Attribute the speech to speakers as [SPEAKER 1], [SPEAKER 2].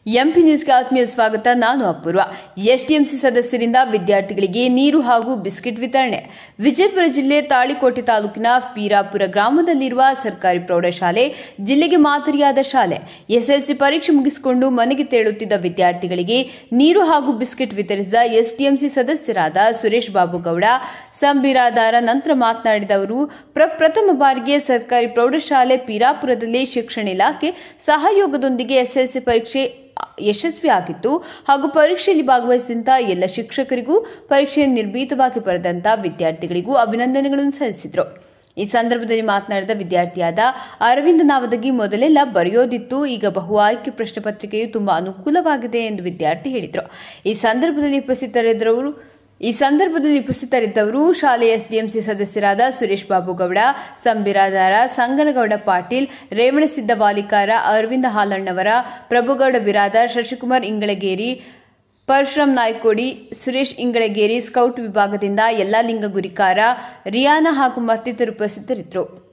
[SPEAKER 1] MP ನ್ಯೂಸ್ಗೆ ಆತ್ಮೀಯ ಸ್ವಾಗತ ನಾನು ಅಪೂರ್ವ ಎಸ್ಡಿಎಂಸಿ ಸದಸ್ಯರಿಂದ ವಿದ್ಯಾರ್ಥಿಗಳಿಗೆ ನೀರು ಹಾಗೂ ಬಿಸ್ಕೆಟ್ ವಿತರಣೆ ವಿಜಯಪುರ ಜಿಲ್ಲೆ ತಾಳಿಕೋಟೆ ತಾಲೂಕಿನ ಪೀರಾಪುರ ಗ್ರಾಮದಲ್ಲಿರುವ ಸರ್ಕಾರಿ ಪ್ರೌಢಶಾಲೆ ಜಿಲ್ಲೆಗೆ ಮಾದರಿಯಾದ ಶಾಲೆ ಎಸ್ಎಲ್ಸಿ ಪರೀಕ್ಷೆ ಮುಗಿಸಿಕೊಂಡು ಮನೆಗೆ ತೆರಳುತ್ತಿದ್ದ ವಿದ್ಯಾರ್ಥಿಗಳಿಗೆ ನೀರು ಹಾಗೂ ಬಿಸ್ಕೆಟ್ ವಿತರಿಸಿದ ಎಸ್ಡಿಎಂಸಿ ಸದಸ್ಯರಾದ ಸುರೇಶ್ ಬಾಬು ಗೌಡ ಸಂಬಿರಾದಾರ ನಂತರ ಮಾತನಾಡಿದ ಅವರು ಪ್ರಪ್ರಥಮ ಬಾರಿಗೆ ಸರ್ಕಾರಿ ಪ್ರೌಢಶಾಲೆ ಪೀರಾಪುರದಲ್ಲಿ ಶಿಕ್ಷಣ ಇಲಾಖೆ ಸಹಯೋಗದೊಂದಿಗೆ ಎಸ್ಎಲ್ಸಿ ಪರೀಕ್ಷೆ ಯಶಸ್ವಿಯಾಗಿತ್ತು ಹಾಗೂ ಪರೀಕ್ಷೆಯಲ್ಲಿ ಭಾಗವಹಿಸಿದಂತ ಎಲ್ಲ ಶಿಕ್ಷಕರಿಗೂ ಪರೀಕ್ಷೆಯನ್ನು ನಿರ್ಭೀತವಾಗಿ ಬರೆದಂತ ವಿದ್ಯಾರ್ಥಿಗಳಿಗೂ ಅಭಿನಂದನೆಗಳನ್ನು ಸಲ್ಲಿಸಿದರು ಈ ಸಂದರ್ಭದಲ್ಲಿ ಮಾತನಾಡಿದ ವಿದ್ಯಾರ್ಥಿಯಾದ ಅರವಿಂದ ನಾವದಗಿ ಮೊದಲೆಲ್ಲ ಬರೆಯೋದಿತ್ತು ಈಗ ಬಹು ಆಯ್ಕೆ ಪ್ರಶ್ನೆ ಪತ್ರಿಕೆಯು ತುಂಬಾ ಅನುಕೂಲವಾಗಿದೆ ಎಂದು ವಿದ್ಯಾರ್ಥಿ ಹೇಳಿದರು ಈ ಸಂದರ್ಭದಲ್ಲಿ ಉಪಸ್ಥಿತರಿದ್ದವರು ಈ ಸಂದರ್ಭದಲ್ಲಿ ಉಪಸ್ಥಿತರಿದ್ದವರು ಶಾಲೆಯ ಎಸ್ಡಿಎಂಸಿ ಸದಸ್ಯರಾದ ಸುರೇಶ್ ಬಾಬು ಗೌಡ ಸಂಬಿರಾದಾರ ಸಂಗನಗೌಡ ಪಾಟೀಲ್ ರೇವಣಸಿದ್ದ ವಾಲಿಕಾರ ಅರವಿಂದ ಹಾಲಣ್ಣವರ ಪ್ರಭುಗೌಡ ಬಿರಾದಾರ್ ಶಶಿಕುಮಾರ್ ಇಂಗಳಗೇರಿ ಪರಶುರಾಮ್ ನಾಯ್ಕೋಡಿ ಸುರೇಶ್ ಇಂಗಳಗೇರಿ ಸ್ಕೌಟ್ ವಿಭಾಗದಿಂದ ಯಲ್ಲಾಲಿಂಗ ಗುರಿಕಾರ ರಿಯಾನ ಹಾಗೂ ಮತ್ತಿತರರು ಉಪಸ್ಥಿತರಿದ್ದರು